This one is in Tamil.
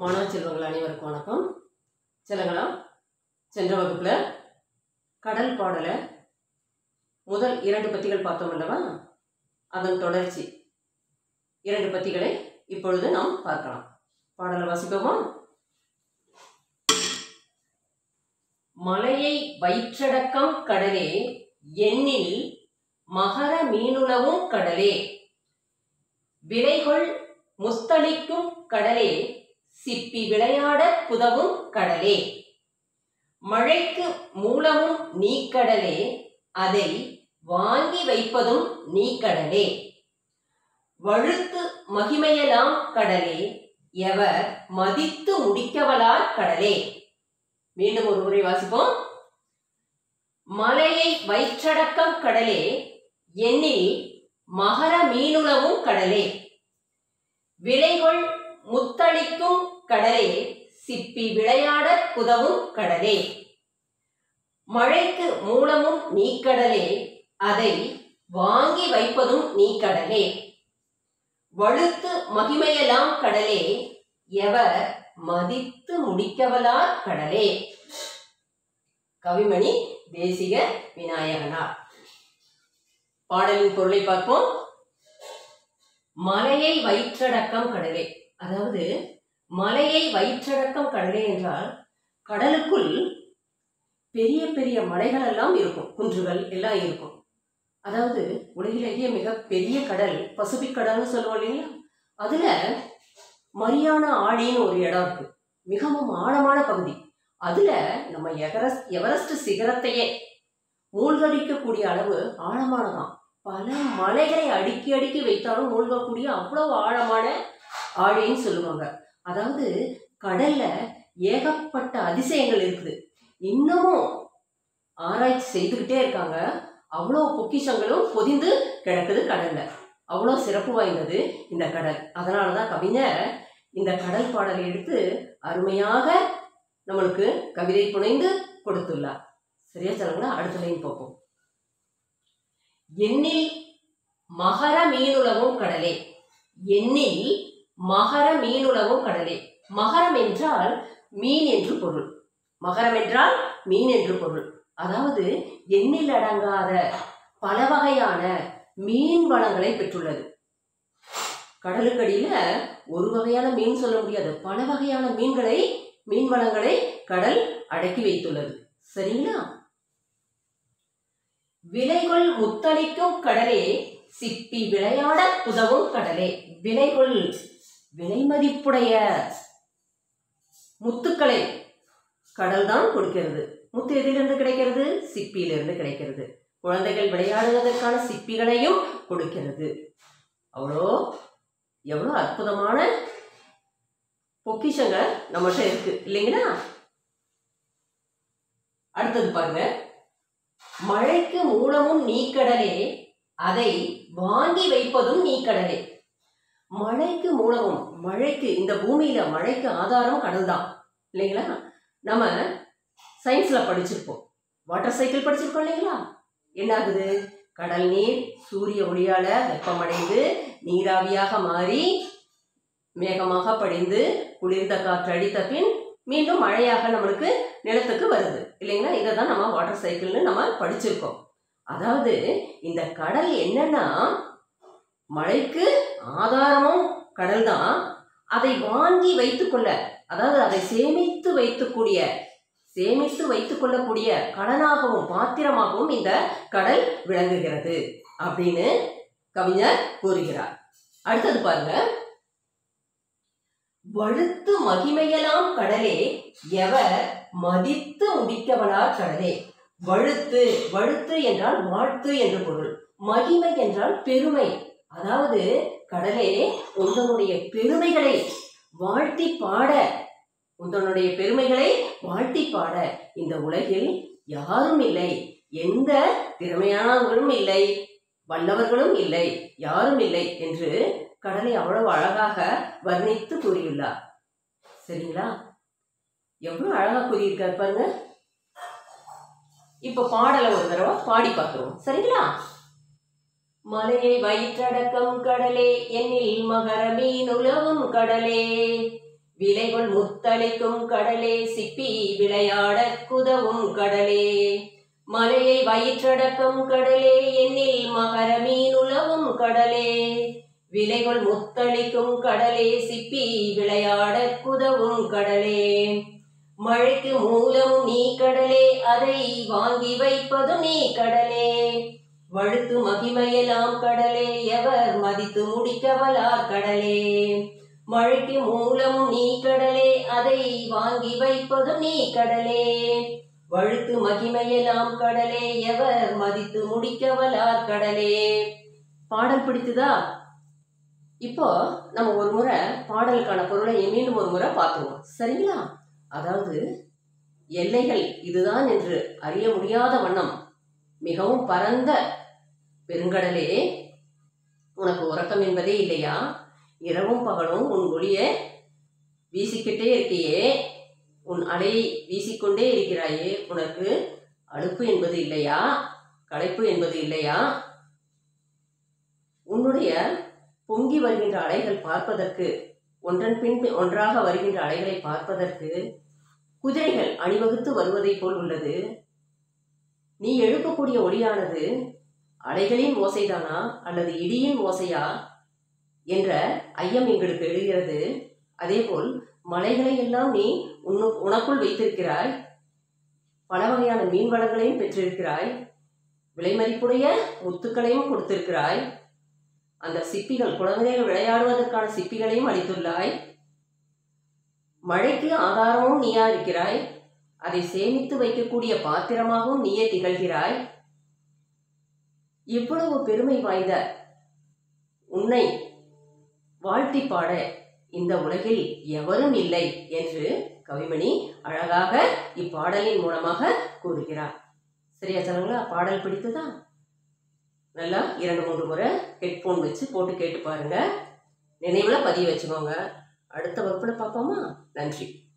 மாணவ செல்வங்கள் அனைவருக்கும் வணக்கம் செல்லுங்களா சென்ற வகுப்பில் கடல் பாடலை முதல் இரண்டு பத்திகள் பார்த்தோம் அல்லவா அதன் தொடர்ச்சி இரண்டு பத்திகளை இப்பொழுது நாம் பார்க்கலாம் பாடலை வாசிப்போமா மலையை வயிற்றடக்கம் கடலே எண்ணில் மகர மீனுலவும் கடலே விலைகொள் முஸ்தளிக்கும் கடலே சிப்பி விளையாட புதவும் கடலே மழைக்கு மூலமும் நீக்கடலே அதை வாங்கி வைப்பதும் நீக்கடலே வழுத்து மகிமையலாம் கடலே எவர் மதித்து முடிக்கவலார் கடலே மீண்டும் ஒரு முறை வாசிப்போம் மலையை வயிற்றடக்கம் கடலே எண்ணில் மகர மீனுலவும் கடலே விலைகொள் முத்தளிக்கும் கடலே சிப்பி விளையாட குதவும் கடலே மழைக்கு மூலமும் நீக்கடலே அதை வாங்கி வைப்பதும் நீக்கடலே வழுத்து மகிமையெல்லாம் கடலே எவர் மதித்து முடிக்கவலார் கடலே கவிமணி தேசிக விநாயகனார் பாடலின் பொருளை பார்ப்போம் மலையை வயிற்றடக்கம் கடலே அதாவது மலையை வயிற்றடக்கம் கடலே என்றால் கடலுக்குள் பெரிய பெரிய மலைகள் எல்லாம் இருக்கும் குன்றுகள் எல்லாம் இருக்கும் அதாவது உலகிலேயே மிக பெரிய கடல் பசிபிக் கடல்னு சொல்லுவோம் இல்லைங்களா அதுல மரியானா ஆழின்னு ஒரு இடம் இருக்கு மிகவும் ஆழமான பகுதி அதுல நம்ம எவரெஸ்ட் எவரெஸ்ட் சிகரத்தையே மூழ்கடிக்கக்கூடிய அளவு ஆழமானதாம் பல மலைகளை அடுக்கி அடுக்கி வைத்தாலும் மூழ்கக்கூடிய அவ்வளவு ஆழமான ஆழின்னு சொல்லுவாங்க அதாவது கடல்ல ஏகப்பட்ட அதிசயங்கள் இருக்குது இன்னமும் ஆராய்ச்சி செய்துக்கிட்டே இருக்காங்க அவ்வளோ பொக்கிஷங்களும் பொதிந்து கிடக்குது கடல்ல அவ்வளோ சிறப்பு வாய்ந்தது இந்த கடல் அதனால தான் கவிஞர் இந்த கடல் பாடலை எடுத்து அருமையாக நம்மளுக்கு கவிதை புனைந்து கொடுத்துள்ளார் சரியா சொல்லுங்களா அடுத்த லைன் பார்ப்போம் எண்ணில் மகர மீனுலவும் கடலே எண்ணில் மகர மீனுலவும் கடலே மகரம் என்றால் மீன் என்று பொருள் மகரம் என்றால் மீன் என்று பொருள் அதாவது எண்ணில் அடங்காத பல வகையான மீன் வளங்களை பெற்றுள்ளது கடலுக்கடியில ஒரு வகையான மீன் சொல்ல முடியாது பல வகையான மீன்களை மீன் வளங்களை கடல் அடக்கி வைத்துள்ளது சரிங்களா விலைகொள் முத்தளிக்கும் கடலே சிப்பி விளையாட உதவும் கடலே விலைகொள் விலை மதிப்புடைய முத்துக்களை கடல் தான் கொடுக்கிறது முத்து எதிலிருந்து கிடைக்கிறது சிப்பியிலிருந்து கிடைக்கிறது குழந்தைகள் விளையாடுவதற்கான சிப்பிகளையும் கொடுக்கிறது அவ்வளோ எவ்வளோ அற்புதமான பொக்கிஷங்க நம்மகிட்ட இருக்கு இல்லைங்களா அடுத்தது பாருங்க மழைக்கு மூலமும் நீக்கடலே அதை வாங்கி வைப்பதும் நீக்கடலே மழைக்கு மூலமும் மழைக்கு இந்த பூமியில மழைக்கு ஆதாரம் கடல் தான் இல்லைங்களா நம்ம சயின்ஸ்ல படிச்சிருப்போம் வாட்டர் சைக்கிள் படிச்சிருக்கோம் இல்லைங்களா என்ன ஆகுது கடல் நீர் சூரிய ஒளியால வெப்பமடைந்து நீராவியாக மாறி மேகமாக படிந்து குளிர்ந்த காற்று அடித்த பின் மீண்டும் மழையாக நம்மளுக்கு நிலத்துக்கு வருது இல்லைங்களா இதை தான் நம்ம வாட்டர் சைக்கிள்னு நம்ம படிச்சிருக்கோம் அதாவது இந்த கடல் என்னன்னா மழைக்கு ஆதாரமும் கடல் தான் அதை வாங்கி வைத்துக்கொள்ள அதாவது அதை சேமித்து வைத்துக்கூடிய சேமித்து வைத்துக் கொள்ளக்கூடிய கடனாகவும் பாத்திரமாகவும் இந்த கடல் விளங்குகிறது அப்படின்னு கவிஞர் கூறுகிறார் அடுத்தது பாருங்க வழுத்து மகிமையலாம் கடலே எவர் மதித்து முடிக்கவலார் கடலே வழுத்து வழுத்து என்றால் வாழ்த்து என்று பொருள் மகிமை என்றால் பெருமை அதாவது கடலே உங்களுடைய பெருமைகளை வாழ்த்தி பாட உங்களுடைய பெருமைகளை வாழ்த்தி பாட இந்த உலகில் யாரும் இல்லை எந்த திறமையானவர்களும் இல்லை வல்லவர்களும் இல்லை யாரும் இல்லை என்று கடலை அவ்வளவு அழகாக வர்ணித்து கூறியுள்ளார் சரிங்களா எவ்வளவு அழகா கூறியிருக்கார் பாருங்க இப்ப பாடலை ஒரு தடவை பாடி பார்க்கிறோம் சரிங்களா மலையை வயிற்றடக்கம் கடலே என்னில் மகர மீனுலவும் கடலே விலைகள் முத்தளிக்கும் கடலே சிப்பி விளையாட குதவும் கடலே மலையை வயிற்றடக்கும் கடலே எண்ணில் மகர மீனுலவும் கடலே விலைகள் முத்தளிக்கும் கடலே சிப்பி விளையாட குதவும் கடலே மழைக்கு மூலம் நீ கடலே அதை வாங்கி வைப்பது நீ கடலே வழுத்து மகிமையெல்லாம் கடலே எவர் மதித்து முடிக்கவலார் கடலே மழைக்கு மூலம் நீ கடலே அதை வாங்கி வைப்பது நீ கடலே வழுத்து மகிமையெல்லாம் கடலே எவர் மதித்து முடிக்கவலார் கடலே பாடல் பிடித்துதா இப்போ நம்ம ஒரு முறை பாடலுக்கான பொருளை மீண்டும் ஒரு முறை பார்த்துருவோம் சரிங்களா அதாவது எல்லைகள் இதுதான் என்று அறிய முடியாத வண்ணம் மிகவும் பரந்த பெருங்கடலே உனக்கு உறக்கம் என்பதே இல்லையா இரவும் பகலும் உன் ஒளியை வீசிக்கிட்டே இருக்கியே உன் அலை வீசிக்கொண்டே இருக்கிறாயே உனக்கு அலுப்பு என்பது இல்லையா களைப்பு என்பது இல்லையா உன்னுடைய பொங்கி வருகின்ற அலைகள் பார்ப்பதற்கு ஒன்றன் பின் ஒன்றாக வருகின்ற அலைகளை பார்ப்பதற்கு குதிரைகள் அணிவகுத்து வருவதைப் போல் உள்ளது நீ எழுப்பக்கூடிய ஒளியானது அலைகளின் ஓசைதானா அல்லது இடியின் ஓசையா என்ற ஐயம் எங்களுக்கு எழுகிறது அதேபோல் மலைகளை எல்லாம் நீ உன்னு உனக்குள் வைத்திருக்கிறாய் பல வகையான மீன் வளங்களையும் பெற்றிருக்கிறாய் விலைமதிப்புடைய முத்துக்களையும் கொடுத்திருக்கிறாய் அந்த சிப்பிகள் குழந்தைகள் விளையாடுவதற்கான சிப்பிகளையும் அளித்துள்ளாய் மழைக்கு ஆதாரமும் நீயா இருக்கிறாய் அதை சேமித்து வைக்கக்கூடிய பாத்திரமாகவும் நீயே திகழ்கிறாய் இவ்வளவு பெருமை வாய்ந்த உன்னை வாழ்த்தி பாட இந்த உலகில் எவரும் இல்லை என்று கவிமணி அழகாக இப்பாடலின் மூலமாக கூறுகிறார் சரியா ஜனங்களா பாடல் பிடித்ததா நல்லா இரண்டு மூன்று முறை ஹெட்ஃபோன் வச்சு போட்டு கேட்டு பாருங்க நினைவில் பதிய வச்சுக்கோங்க அடுத்த வகுப்பில் பார்ப்போமா நன்றி